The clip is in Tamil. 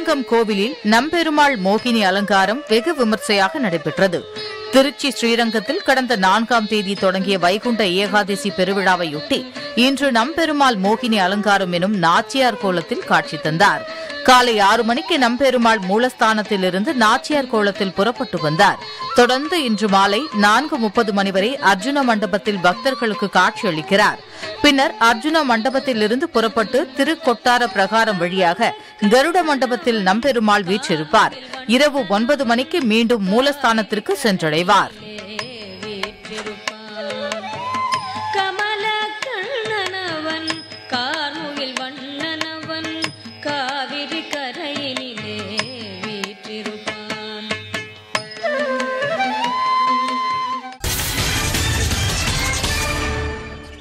ஸ்ரீரங்கம் கோவிலில் நம்பெருமாள் மோகினி அலங்காரம் வெகு விமர்சையாக நடைபெற்றது திருச்சி ஸ்ரீரங்கத்தில் கடந்த நான்காம் தேதி தொடங்கிய வைகுண்ட ஏகாதசி பெருவிழாவையொட்டி இன்று நம்பெருமாள் மோகினி அலங்காரம் எனும் நாச்சியார் கோலத்தில் காட்சி தந்தார் காலை ஆறு மணிக்கு நம்பெருமாள் மூலஸ்தானத்திலிருந்து நாச்சியார் கோலத்தில் புறப்பட்டு வந்தார் தொடர்ந்து இன்று மாலை நான்கு முப்பது மணி வரை அர்ஜுன மண்டபத்தில் பக்தர்களுக்கு காட்சியளிக்கிறார் பின்னர் அர்ஜுன மண்டபத்திலிருந்து புறப்பட்டு திருக்கொட்டார பிரகாரம் வழியாக கருட மண்டபத்தில் நம்பெருமாள் வீற்றிருப்பார் இரவு ஒன்பது மணிக்கு மீண்டும் மூலஸ்தானத்திற்கு சென்றடைவார் வீற்றிருப்பார்